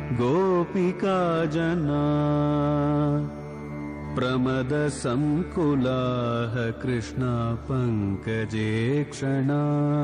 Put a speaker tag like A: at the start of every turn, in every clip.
A: गोपिका जना प्रमदसङ्कुलाः कृष्णा पङ्कजे क्षणा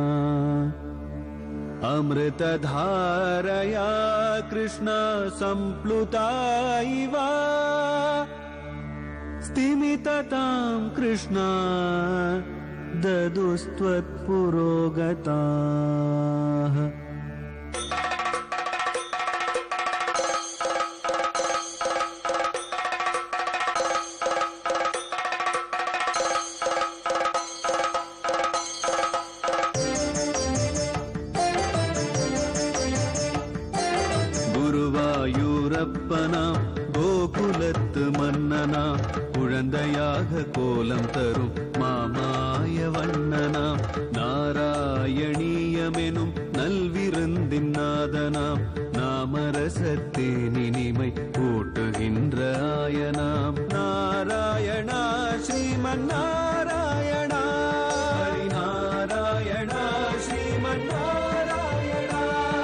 A: अमृतधारया कृष्णा सम्प्लुता इव स्तिमिततां कृष्णा ददुस्त्वत्पुरोगताः குருவாயூரப்பனா கோகுலத்து மன்னனா குழந்தையாக கோலம் தரும் மாமாய வண்ணனாம் நாராயணீயமெனும் நல்விருந்தின் நாதனாம் நாமரசத்தேன் இனிமை கூட்டுகின்ற ஆயனாம் நாராயணா ஸ்ரீமன் நாராயணா ஹரி நாராயணா ஸ்ரீமன் நாராயணா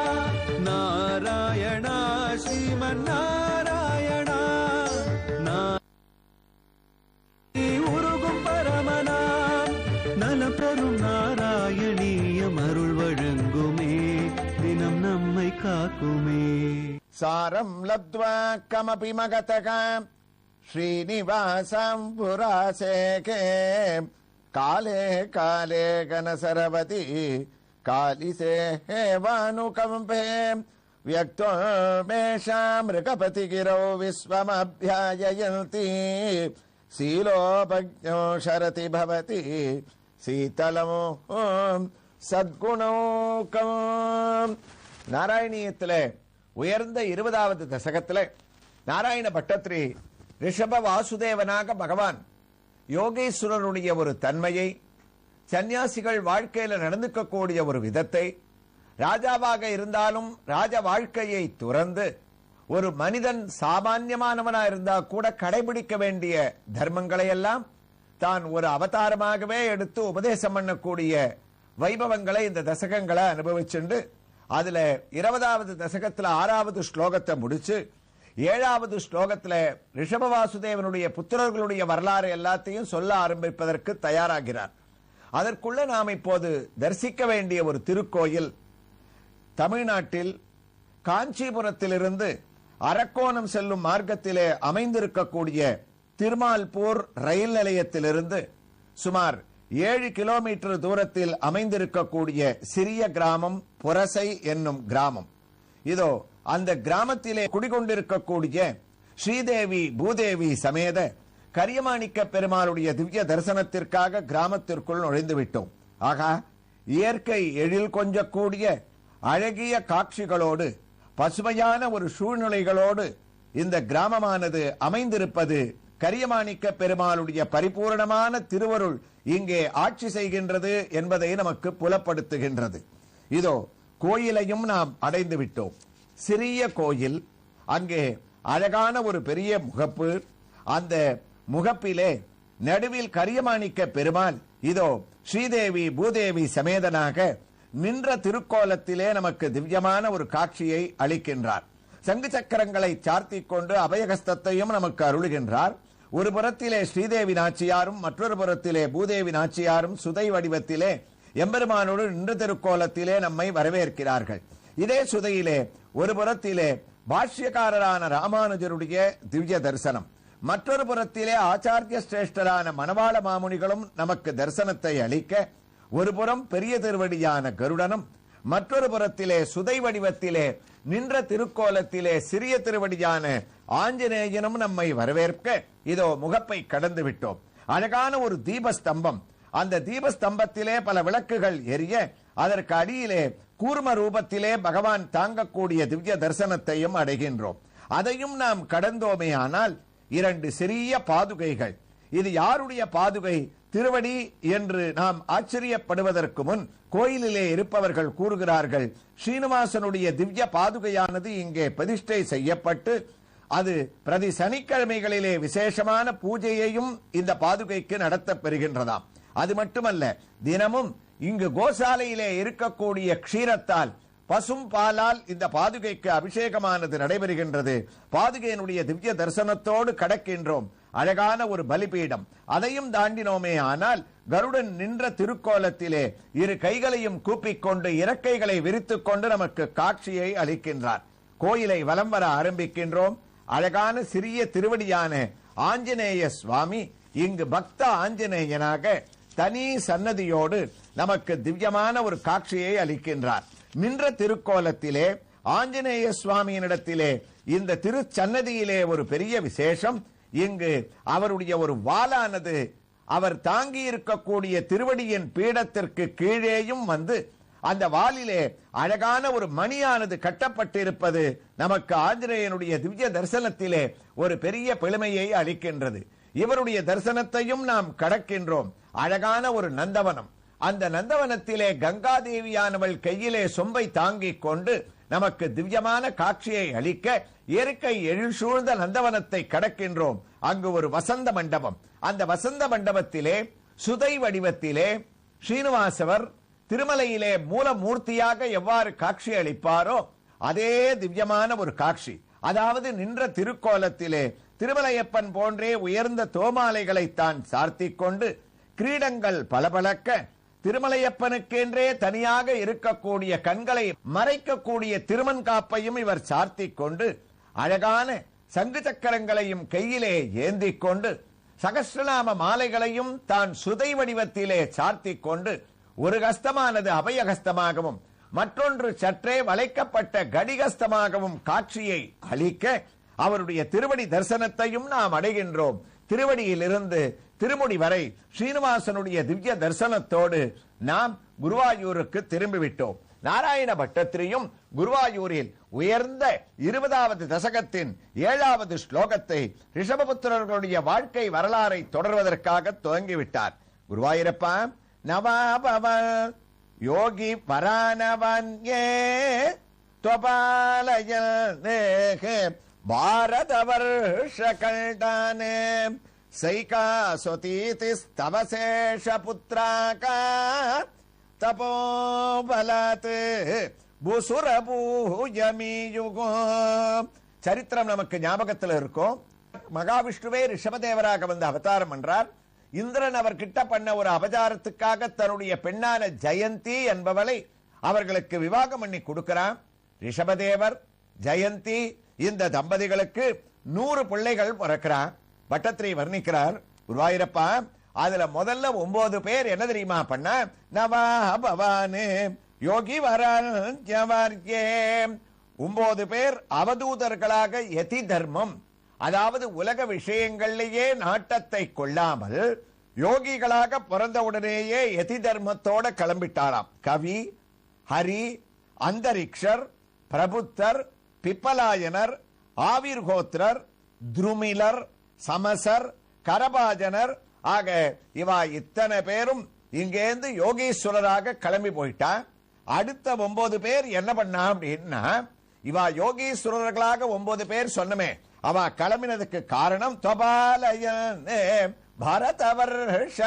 A: நாராயணா ஸ்ரீமன் நாராயணா நா- நீ உருகும் பரமனாம் நலம் தரும் நாராயணீயம் அருள் வழங்குமே தினம் நம்மை காக்குமே
B: सारम् लब्ध्वा कमपि मगतः श्रीनिवासम् पुरासेके काले काले गणसरवती कालिसे हेवानुकम्पे व्यक्तो मेषा मृगपतिगिरौ विश्वमभ्याययन्ति शीलोपज्ञो शरति भवति शीतलमो சத்குணோக்கம் நாராயணியத்திலே உயர்ந்த இருபதாவது தசகத்திலே நாராயண பட்டத்ரி ரிஷப வாசுதேவனாக பகவான் யோகேஸ்வரனுடைய ஒரு தன்மையை சந்நியாசிகள் வாழ்க்கையில நடந்துக்கக்கூடிய ஒரு விதத்தை ராஜாவாக இருந்தாலும் ராஜ வாழ்க்கையை துறந்து ஒரு மனிதன் சாமான்யமானவனா இருந்தா கூட கடைபிடிக்க வேண்டிய தர்மங்களை எல்லாம் தான் ஒரு அவதாரமாகவே எடுத்து உபதேசம் பண்ணக்கூடிய வைபவங்களை இந்த தசகங்களை அனுபவிச்சுண்டு அதுல இருபதாவது தசகத்துல ஆறாவது ஸ்லோகத்தை முடிச்சு ஏழாவது ஸ்லோகத்துல ரிஷப வாசுதேவனுடைய புத்திரர்களுடைய வரலாறு எல்லாத்தையும் சொல்ல ஆரம்பிப்பதற்கு தயாராகிறார் அதற்குள்ள நாம் இப்போது தரிசிக்க வேண்டிய ஒரு திருக்கோயில் தமிழ்நாட்டில் காஞ்சிபுரத்திலிருந்து அரக்கோணம் செல்லும் மார்க்கத்திலே அமைந்திருக்கக்கூடிய திருமால்பூர் ரயில் நிலையத்திலிருந்து சுமார் ஏழு கிலோமீட்டர் தூரத்தில் அமைந்திருக்கக்கூடிய சிறிய கிராமம் புரசை என்னும் கிராமம் இதோ அந்த கிராமத்திலே குடிகொண்டிருக்கக்கூடிய ஸ்ரீதேவி பூதேவி சமேத கரியமாணிக்க பெருமாளுடைய திவ்ய தரிசனத்திற்காக கிராமத்திற்குள் நுழைந்து விட்டோம் ஆகா இயற்கை எழில் கொஞ்சக்கூடிய அழகிய காட்சிகளோடு பசுமையான ஒரு சூழ்நிலைகளோடு இந்த கிராமமானது அமைந்திருப்பது கரியமாணிக்க பெருமாளுடைய பரிபூரணமான திருவருள் இங்கே ஆட்சி செய்கின்றது என்பதை நமக்கு புலப்படுத்துகின்றது இதோ கோயிலையும் நாம் அடைந்து விட்டோம் சிறிய கோயில் அங்கே அழகான ஒரு பெரிய முகப்பு அந்த முகப்பிலே நடுவில் கரியமாணிக்க பெருமாள் இதோ ஸ்ரீதேவி பூதேவி சமேதனாக நின்ற திருக்கோலத்திலே நமக்கு திவ்யமான ஒரு காட்சியை அளிக்கின்றார் சங்கு சக்கரங்களை சார்த்திக் கொண்டு அபயகஸ்தத்தையும் நமக்கு அருளுகின்றார் ஒரு புறத்திலே ஸ்ரீதேவி நாச்சியாரும் மற்றொரு புறத்திலே பூதேவி நாச்சியாரும் சுதை வடிவத்திலே எம்பெருமானோடு நின்ற திருக்கோலத்திலே நம்மை வரவேற்கிறார்கள் இதே சுதையிலே ஒரு புறத்திலே பாஷ்யக்காரரான ராமானுஜருடைய திவ்ய தரிசனம் மற்றொரு புறத்திலே ஆச்சாரிய சிரேஷ்டரான மணவாள மாமுனிகளும் நமக்கு தரிசனத்தை அளிக்க ஒரு புறம் பெரிய திருவடியான கருடனும் மற்றொரு புறத்திலே சுதை வடிவத்திலே நின்ற திருக்கோலத்திலே சிறிய திருவடியான ஆஞ்சநேயனும் நம்மை வரவேற்க இதோ முகப்பை கடந்து விட்டோம் அழகான ஒரு தீபஸ்தம்பம் அந்த தீபஸ்தம்பத்திலே பல விளக்குகள் எரிய அதற்கு அடியிலே கூர்ம ரூபத்திலே பகவான் தாங்கக்கூடிய திவ்ய தரிசனத்தையும் அடைகின்றோம் அதையும் நாம் கடந்தோமே ஆனால் இரண்டு சிறிய பாதுகைகள் இது யாருடைய பாதுகை திருவடி என்று நாம் ஆச்சரியப்படுவதற்கு முன் கோயிலிலே இருப்பவர்கள் கூறுகிறார்கள் ஸ்ரீனிவாசனுடைய திவ்ய பாதுகையானது இங்கே பிரதிஷ்டை செய்யப்பட்டு அது பிரதி சனிக்கிழமைகளிலே விசேஷமான பூஜையையும் இந்த பாதுகைக்கு நடத்தப் பெறுகின்றதாம் அது மட்டுமல்ல தினமும் இங்கு கோசாலையிலே இருக்கக்கூடிய க்ஷீரத்தால் பசும் பாலால் இந்த பாதுகைக்கு அபிஷேகமானது நடைபெறுகின்றது பாதுகையினுடைய திவ்ய தரிசனத்தோடு கடக்கின்றோம் அழகான ஒரு பலிபீடம் அதையும் தாண்டினோமே ஆனால் கருடன் நின்ற திருக்கோலத்திலே இரு கைகளையும் கூப்பிக்கொண்டு இறக்கைகளை விரித்துக் கொண்டு நமக்கு காட்சியை அளிக்கின்றார் கோயிலை வலம் வர ஆரம்பிக்கின்றோம் அழகான சிறிய திருவடியான ஆஞ்சநேய சுவாமி இங்கு பக்த ஆஞ்சநேயனாக தனி சன்னதியோடு நமக்கு திவ்யமான ஒரு காட்சியை அளிக்கின்றார் நின்ற திருக்கோலத்திலே ஆஞ்சநேய சுவாமியினிடத்திலே இந்த திருச்சன்னதியிலே ஒரு பெரிய விசேஷம் இங்கு அவருடைய ஒரு வாளானது அவர் தாங்கி இருக்கக்கூடிய திருவடியின் பீடத்திற்கு கீழேயும் வந்து அந்த வாலிலே அழகான ஒரு மணியானது கட்டப்பட்டிருப்பது நமக்கு ஆஞ்சநேயனுடைய திவ்ய தரிசனத்திலே ஒரு பெரிய பெருமையை அளிக்கின்றது இவருடைய தரிசனத்தையும் நாம் கடக்கின்றோம் அழகான ஒரு நந்தவனம் அந்த நந்தவனத்திலே கங்காதேவியானவள் கையிலே சொம்பை தாங்கிக் கொண்டு நமக்கு திவ்யமான காட்சியை அளிக்க இயற்கை எழில் சூழ்ந்த நந்தவனத்தை கடக்கின்றோம் அங்கு ஒரு வசந்த மண்டபம் அந்த வசந்த மண்டபத்திலே சுதை வடிவத்திலே ஸ்ரீனிவாசவர் திருமலையிலே மூலமூர்த்தியாக எவ்வாறு காட்சி அளிப்பாரோ அதே திவ்யமான ஒரு காட்சி அதாவது நின்ற திருக்கோலத்திலே திருமலையப்பன் போன்றே உயர்ந்த தோமாலைகளை தான் சார்த்திக் கொண்டு கிரீடங்கள் பளபளக்க திருமலையப்பனுக்கென்றே தனியாக இருக்கக்கூடிய கண்களை மறைக்கக்கூடிய திருமன் காப்பையும் இவர் சார்த்திக் கொண்டு அழகான சங்கு சக்கரங்களையும் கையிலே ஏந்திக் கொண்டு சகஸ்ரநாம மாலைகளையும் தான் சுதை வடிவத்திலே சார்த்திக் கொண்டு ஒரு கஸ்தமானது அபயகஸ்தமாகவும் மற்றொன்று சற்றே வளைக்கப்பட்ட கடிகஸ்தமாகவும் காட்சியை அளிக்க அவருடைய திருவடி தரிசனத்தையும் நாம் அடைகின்றோம் திருவடியிலிருந்து திருமுடி வரை ஸ்ரீனிவாசனுடைய திவ்ய தரிசனத்தோடு நாம் குருவாயூருக்கு திரும்பிவிட்டோம் நாராயண பட்டத்திரியும் குருவாயூரில் உயர்ந்த இருபதாவது தசகத்தின் ஏழாவது ஸ்லோகத்தை ரிஷபபுத்திரர்களுடைய வாழ்க்கை வரலாறை தொடர்வதற்காக துவங்கிவிட்டார் குருவாயூரப்பா நவாபவ யோகி வரானவன்யே त्वपालय भारत वर्ष कल्टाने सैका स्वतीतिस्तव शेष पुत्राका தபோபலாத் புசுர பூஜமியுகோ சரித்திரம் நமக்கு ஞாபகத்தில் இருக்கும் மகாவிஷ்ணுவே ரிஷபதேவராக வந்து அவதாரம் பண்றார் இந்திரன் அவர் கிட்ட பண்ண ஒரு அபச்சாரத்துக்காக தன்னுடைய பெண்ணான ஜெயந்தி என்பவளை அவர்களுக்கு விவாகம் பண்ணி கொடுக்கிறான் ரிஷபதேவர் ஜெயந்தி இந்த தம்பதிகளுக்கு நூறு பிள்ளைகள் பிறக்கிறான் பட்டத்திரை வர்ணிக்கிறார் குருவாயிரப்பா அதுல முதல்ல ஒன்பது பேர் என்ன தெரியுமா பண்ண நவா பவானு யோகி வரான்யே ஒன்பது பேர் அவதூதர்களாக யதி தர்மம் அதாவது உலக விஷயங்களிலேயே நாட்டத்தை கொள்ளாமல் யோகிகளாக பிறந்தவுடனேயே யதி தர்மத்தோட கிளம்பிட்டாளாம் கவி ஹரி அந்தரிக்ஷர் பிரபுத்தர் பிப்பலாயனர் ஆவிர்கோத்திரர் துருமிலர் சமசர் கரபாஜனர் ஆக இவா இத்தனை பேரும் இங்கேருந்து யோகீஸ்வரராக கிளம்பி போயிட்டா அடுத்த ஒன்பது பேர் என்ன பண்ணா அப்படின்னா இவா யோகீஸ்வரர்களாக ஒன்பது பேர் சொன்னமே அவ கிளம்பினதுக்கு காரணம் தொபாலயனே பரதவர்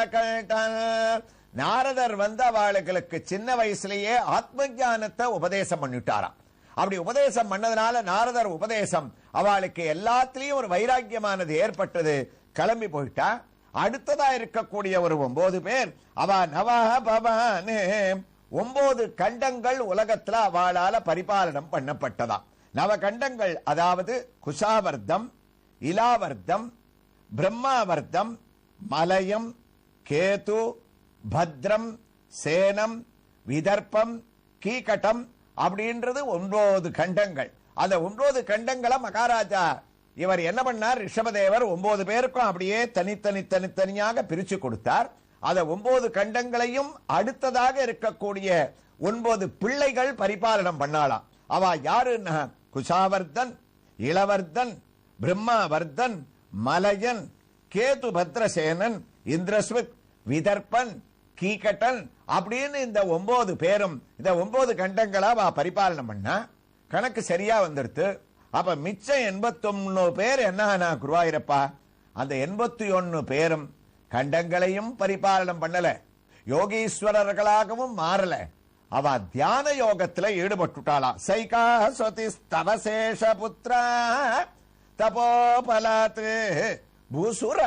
B: நாரதர் வந்து அவளுக்கு சின்ன வயசுலயே ஆத்ம ஞானத்தை உபதேசம் பண்ணிட்டாராம் அப்படி உபதேசம் பண்ணதுனால நாரதர் உபதேசம் அவளுக்கு எல்லாத்திலையும் ஒரு வைராக்கியமானது ஏற்பட்டது கிளம்பி போயிட்டா அடுத்ததா இருக்கக்கூடிய ஒரு ஒன்பது பேர் அவ நவா பவானே ஒன்பது கண்டங்கள் உலகத்துல அவளால பரிபாலனம் பண்ணப்பட்டதாம் நவ கண்டங்கள் அதாவது குஷாவர்த்தம் இலாவர்த்தம் பிரம்மாவர்த்தம் மலயம் கேது பத்ரம் சேனம் விதர்ப்பம் கீகட்டம் அப்படின்றது ஒன்பது கண்டங்கள் அந்த ஒன்பது கண்டங்களை மகாராஜா இவர் என்ன பண்ணார் ரிஷபதேவர் ஒன்பது பேருக்கும் அப்படியே தனித்தனி தனித்தனியாக பிரிச்சு கொடுத்தார் அத ஒன்பது கண்டங்களையும் அடுத்ததாக இருக்கக்கூடிய ஒன்பது பிள்ளைகள் பரிபாலனம் பண்ணாலாம் அவ யாருன்னா குஷாவர்தன் இளவர்தன் பிரம்மாவர்தன் மலயன் கேது பத்ரசேனன் இந்திரஸ்வித் விதர்ப்பன் கீகட்டன் அப்படின்னு இந்த ஒன்பது பேரும் இந்த ஒன்பது கண்டங்களா அவ பரிபாலனம் பண்ணா கணக்கு சரியா வந்துடுத்து அப்ப மிச்சம் எண்பத்தொன்னு பேர் என்ன குருவாயிரப்பா அந்த எண்பத்தி ஒன்னு பேரும் கண்டங்களையும் பரிபாலனம் பண்ணல யோகீஸ்வரர்களாகவும் மாறல அவ தியான யோகத்துல ஈடுபட்டுட்டாளாம் சைகா சொதி ஸ்தவசேஷ புத்திரா தபோபலாத் பூசுர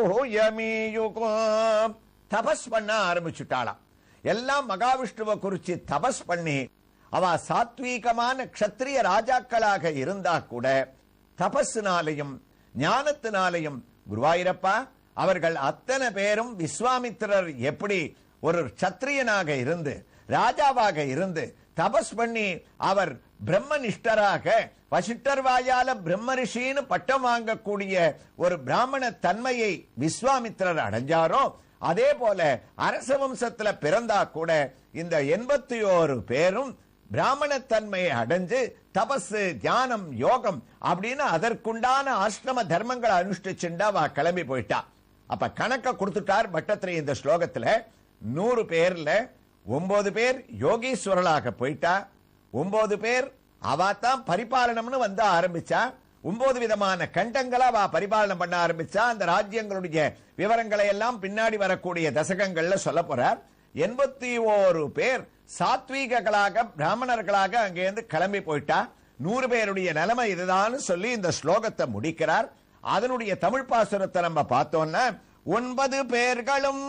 B: பூயமீயுகம் தபஸ் பண்ண ஆரம்பிச்சுட்டாளாம் எல்லாம் மகாவிஷ்ணுவை குறிச்சு தபஸ் பண்ணி அவ சாத்வீகமான க்ஷத்ரிய ராஜாக்களாக இருந்தா கூட தபஸினாலையும் ஞானத்தினாலையும் குருவாயிரப்பா அவர்கள் அத்தனை பேரும் விஸ்வாமித்திரர் எப்படி ஒரு சத்திரியனாக இருந்து ராஜாவாக இருந்து தபஸ் பண்ணி அவர் பிரம்மனிஷ்டராக வசிஷ்டர் வாயால பிரம்ம ரிஷின்னு பட்டம் வாங்கக்கூடிய ஒரு பிராமண தன்மையை விஸ்வாமித்திரர் அடைஞ்சாரோ அதே போல அரச வம்சத்துல பிறந்தா கூட இந்த எண்பத்தி ஓரு பேரும் பிராமணத்தன்மையை அடைஞ்சு தபசு தியானம் யோகம் அப்படின்னு அதற்குண்டான ஆசிரம தர்மங்களை அனுஷ்டிச்சுண்டா அவ கிளம்பி போயிட்டா அப்ப கணக்க கொடுத்துட்டார் பட்டத்திரை இந்த ஸ்லோகத்துல நூறு பேர்ல ஒன்பது பேர் யோகீஸ்வரலாக போயிட்டா ஒன்பது பேர் அவ தான் பரிபாலனம்னு வந்து ஆரம்பிச்சா ஒன்பது விதமான கண்டங்களா அவ பரிபாலனம் பண்ண ஆரம்பிச்சா அந்த ராஜ்யங்களுடைய விவரங்களை எல்லாம் பின்னாடி வரக்கூடிய தசகங்கள்ல சொல்ல போறார் எண்பத்தி ஓரு பேர் சாத்வீகங்களாக பிராமணர்களாக அங்கேருந்து கிளம்பி போயிட்டா நூறு பேருடைய நிலைமை இதுதான் சொல்லி இந்த ஸ்லோகத்தை முடிக்கிறார் அதனுடைய தமிழ் பாசுரத்தை நம்ம பார்த்தோம்னா ஒன்பது பேர்களும்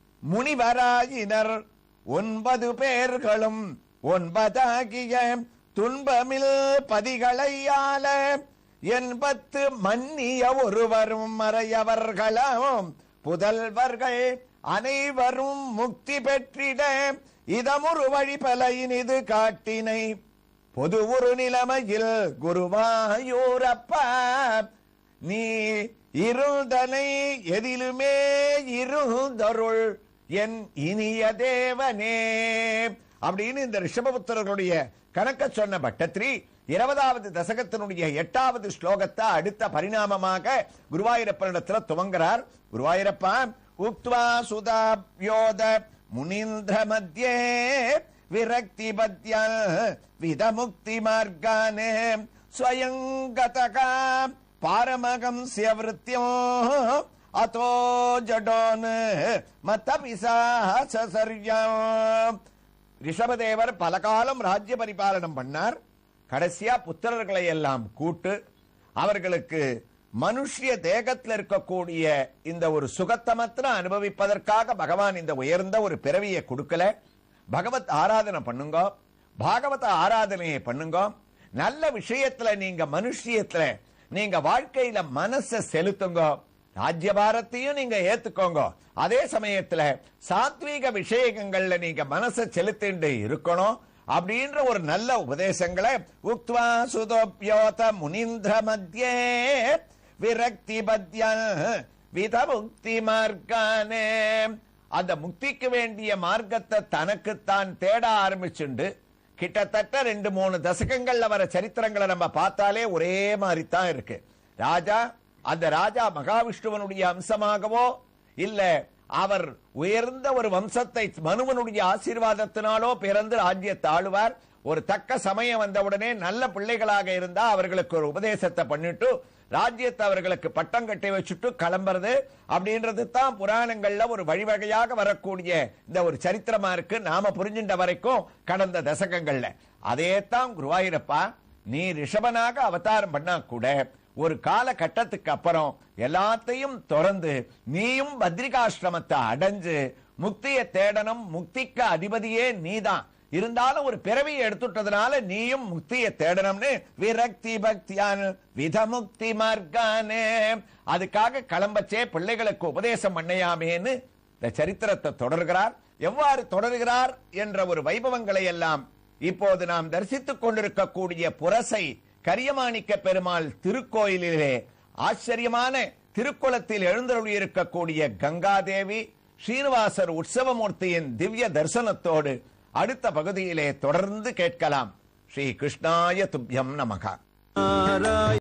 B: முனிவராயினர் ஒன்பது பேர்களும் ஒன்பதாகிய துன்பமில் பதிகளையால எண்பத்து மன்னிய ஒருவரும் மறையவர்களும் புதல்வர்கள் அனைவரும் முக்தி பெற்றிட இதமுறு வழி பல இனிது காட்டினை பொது ஒரு நிலைமையில் குருவாயூரப்பா நீ இருந்தனை எதிலுமே இருந்தருள் என் இனிய தேவனே அப்படின்னு இந்த ரிஷபபுத்திரர்களுடைய கணக்க சொன்ன பட்டத்ரி இருபதாவது தசகத்தினுடைய எட்டாவது ஸ்லோகத்தை அடுத்த பரிணாமமாக குருவாயூரப்பனிடத்துல துவங்குறார் குருவாயூரப்பா உக்த்வா சுதாப்யோத முனீந்திர மத்தியே விரக்தி பத்ய விதமுக்தி மார்கானே ஸ்வயங்கதகா பாரமகம் சியவருத்தியோ அதோ ஜடோன் மத்த பிசாசரியம் ரிஷபதேவர் பல காலம் ராஜ்ய பரிபாலனம் பண்ணார் கடைசியா புத்திரர்களை எல்லாம் கூட்டு அவர்களுக்கு மனுஷிய தேகத்தில் இருக்கக்கூடிய இந்த ஒரு சுகத்தை மாத்திரம் அனுபவிப்பதற்காக பகவான் இந்த உயர்ந்த ஒரு பிறவியை கொடுக்கல பகவத் ஆராதனை பண்ணுங்க பாகவத ஆராதனையை பண்ணுங்க நல்ல விஷயத்துல நீங்க மனுஷியத்துல நீங்க வாழ்க்கையில மனச செலுத்துங்க ராஜ்யபாரத்தையும் நீங்க ஏத்துக்கோங்க அதே சமயத்துல சாத்வீக விஷயங்கள்ல நீங்க மனச செலுத்திண்டு இருக்கணும் அப்படின்ற ஒரு நல்ல உபதேசங்களை உக்த்வா சுதோப்யோத முனீந்திர மத்தியே விரக்தி பத்ய வித முக்தி மார்க்கானே அந்த முக்திக்கு வேண்டிய மார்க்கத்தை தனக்குத்தான் தேட ஆரம்பிச்சுண்டு கிட்டத்தட்ட ரெண்டு மூணு தசகங்கள்ல வர சரித்திரங்களை நம்ம பார்த்தாலே ஒரே மாதிரி தான் இருக்கு ராஜா அந்த ராஜா மகாவிஷ்ணுவனுடைய அம்சமாகவோ இல்ல அவர் உயர்ந்த ஒரு வம்சத்தை மனுவனுடைய ஆசீர்வாதத்தினாலோ பிறந்து ராஜ்யத்தை ஆளுவார் ஒரு தக்க சமயம் வந்தவுடனே நல்ல பிள்ளைகளாக இருந்தா அவர்களுக்கு ஒரு உபதேசத்தை பண்ணிட்டு ராஜ்யத்தை அவர்களுக்கு பட்டம் கட்டி வச்சுட்டு கிளம்புறது அப்படின்றது தான் புராணங்கள்ல ஒரு வழிவகையாக வரக்கூடிய இந்த ஒரு சரித்திரமா இருக்கு நாம புரிஞ்சின்ற வரைக்கும் கடந்த தசகங்கள்ல அதே தான் குருவாயூரப்பா நீ ரிஷபனாக அவதாரம் பண்ணா கூட ஒரு கால கட்டத்துக்கு அப்புறம் எல்லாத்தையும் திறந்து நீயும் பத்ரிகாசிரமத்தை அடைஞ்சு முக்தியை தேடணும் முக்திக்கு அதிபதியே நீதான் இருந்தாலும் ஒரு பிறவியை எடுத்துட்டதுனால நீயும் முக்தியை தேடணும்னு விரக்தி பக்தியான் விதமுக்தி மார்க்கானே அதுக்காக கிளம்பச்சே பிள்ளைகளுக்கு உபதேசம் பண்ணையாமேன்னு இந்த சரித்திரத்தை தொடர்கிறார் எவ்வாறு தொடர்கிறார் என்ற ஒரு வைபவங்களை எல்லாம் இப்போது நாம் தரிசித்துக் கொண்டிருக்கக்கூடிய புரசை கரியமாணிக்க பெருமாள் திருக்கோயிலிலே ஆச்சரியமான திருக்குளத்தில் எழுந்தருளியிருக்கக்கூடிய கங்காதேவி ஸ்ரீனிவாசர் உற்சவமூர்த்தியின் திவ்ய தரிசனத்தோடு அடுத்த பகுதியிலே தொடர்ந்து கேட்கலாம் ஸ்ரீ கிருஷ்ணாய துப்யம் நமகா
A: நாராயண